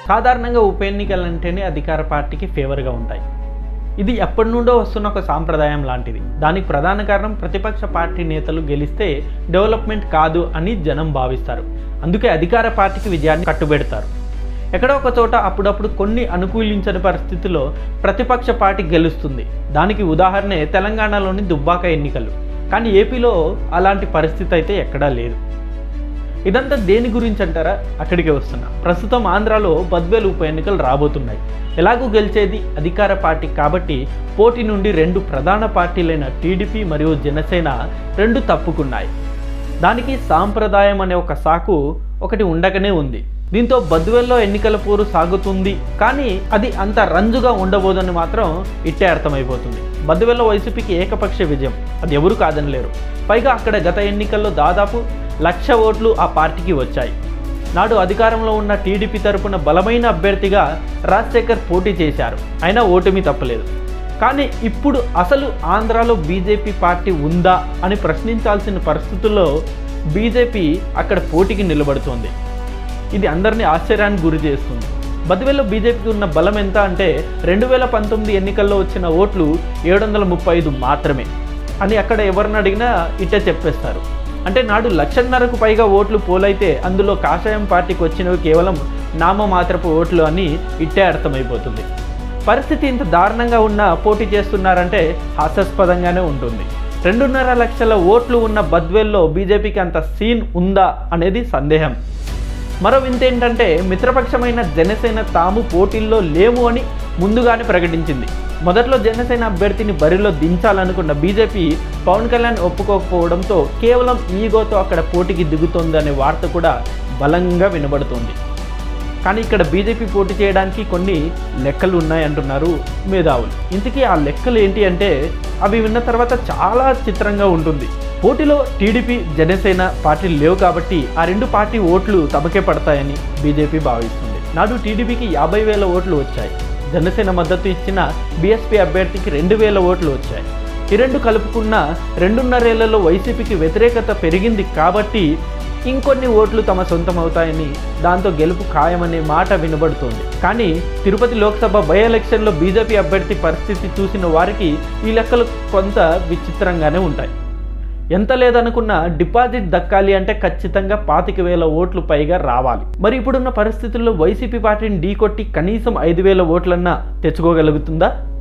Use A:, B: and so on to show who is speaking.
A: సాధారణంగా ఉప ఎన్నికలంటేనే అధికార పార్టీకి ఫేవర్గా ఉంటాయి ఇది ఎప్పటి నుండో వస్తున్న ఒక సాంప్రదాయం లాంటిది దానికి ప్రధాన కారణం ప్రతిపక్ష పార్టీ నేతలు గెలిస్తే డెవలప్మెంట్ కాదు అని జనం భావిస్తారు అందుకే అధికార పార్టీకి విజయాన్ని కట్టుబెడతారు ఎక్కడో ఒక చోట అప్పుడప్పుడు కొన్ని అనుకూలించని పరిస్థితిలో ప్రతిపక్ష పార్టీ గెలుస్తుంది దానికి ఉదాహరణే తెలంగాణలోని దుబ్బాక ఎన్నికలు కానీ ఏపీలో అలాంటి పరిస్థితి అయితే ఎక్కడా లేదు ఇదంతా దేని గురించి అంటారా అక్కడికే వస్తున్నా ప్రస్తుతం ఆంధ్రాలో బద్వేలు ఉప ఎన్నికలు రాబోతున్నాయి ఎలాగూ గెలిచేది అధికార పార్టీ కాబట్టి పోటీ నుండి రెండు ప్రధాన పార్టీలైన టీడీపీ మరియు జనసేన రెండు తప్పుకున్నాయి దానికి సాంప్రదాయం అనే ఒక సాకు ఒకటి ఉండగానే ఉంది దీంతో బద్వేల్లో ఎన్నికల పోరు సాగుతుంది కానీ అది అంత రంజుగా ఉండబోదని మాత్రం ఇట్టే అర్థమైపోతుంది బద్వేల్లో వైసీపీకి ఏకపక్ష విజయం అది ఎవరు కాదనలేరు పైగా అక్కడ గత ఎన్నికల్లో దాదాపు లక్ష ఓట్లు ఆ పార్టీకి వచ్చాయి నాడు అధికారంలో ఉన్న టీడీపీ తరపున బలమైన అభ్యర్థిగా రాజశేఖర్ పోటీ చేశారు అయినా ఓటమి తప్పలేదు కానీ ఇప్పుడు అసలు ఆంధ్రాలో బీజేపీ పార్టీ ఉందా అని ప్రశ్నించాల్సిన పరిస్థితుల్లో బీజేపీ అక్కడ పోటీకి నిలబడుతోంది ఇది అందరినీ ఆశ్చర్యానికి గురి చేస్తుంది బద్వేల్లో బీజేపీకి ఉన్న బలం ఎంత అంటే రెండు వేల పంతొమ్మిది ఎన్నికల్లో వచ్చిన ఓట్లు ఏడు వందల ముప్పై ఐదు మాత్రమే అని అక్కడ ఎవరిని అడిగినా ఇట్టే చెప్పేస్తారు అంటే నాడు లక్షన్నరకు పైగా ఓట్లు పోలైతే అందులో కాషాయం పార్టీకి వచ్చినవి కేవలం నామమాత్రపు ఓట్లు అని ఇట్టే అర్థమైపోతుంది పరిస్థితి ఇంత దారుణంగా ఉన్న పోటీ చేస్తున్నారంటే హాస్యాస్పదంగానే ఉంటుంది రెండున్నర లక్షల ఓట్లు ఉన్న బద్వేల్లో బీజేపీకి అంత సీన్ ఉందా అనేది సందేహం మరో వింత ఏంటంటే మిత్రపక్షమైన జనసేన తాము పోటీల్లో లేము అని ముందుగానే ప్రకటించింది మొదట్లో జనసేన అభ్యర్థిని బరిలో దించాలనుకున్న బీజేపీ పవన్ కళ్యాణ్ ఒప్పుకోకపోవడంతో కేవలం ఈగోతో అక్కడ పోటీకి దిగుతోందనే వార్త కూడా బలంగా వినబడుతోంది కానీ ఇక్కడ బీజేపీ పోటీ చేయడానికి కొన్ని లెక్కలు ఉన్నాయంటున్నారు మేధావులు ఇంతకీ ఆ లెక్కలు ఏంటి అంటే అవి విన్న తర్వాత చాలా చిత్రంగా ఉంటుంది పోటీలో టీడీపీ జనసేన పార్టీలు లేవు కాబట్టి ఆ రెండు పార్టీ ఓట్లు తమకే పడతాయని బీజేపీ భావిస్తుంది నాడు టీడీపీకి యాభై వేల ఓట్లు వచ్చాయి జనసేన మద్దతు ఇచ్చిన బీఎస్పీ అభ్యర్థికి రెండు వేల ఓట్లు వచ్చాయి ఈ రెండు కలుపుకున్న రెండున్నరేళ్లలో వైసీపీకి వ్యతిరేకత పెరిగింది కాబట్టి ఇంకొన్ని ఓట్లు తమ సొంతం అవుతాయని దాంతో గెలుపు ఖాయమనే మాట వినబడుతోంది కానీ తిరుపతి లోక్సభ బై ఎలక్షన్లో బీజేపీ అభ్యర్థి పరిస్థితి చూసిన వారికి ఈ లెక్కలు కొంత విచిత్రంగానే ఉంటాయి ఎంత లేదనుకున్న డిపాజిట్ దక్కాలి అంటే ఖచ్చితంగా పాతిక వేల ఓట్లు పైగా రావాలి మరి ఇప్పుడున్న పరిస్థితుల్లో వైసీపీ పార్టీని ఢీకొట్టి కనీసం ఐదు వేల ఓట్లన్నా తెచ్చుకోగలుగుతుందా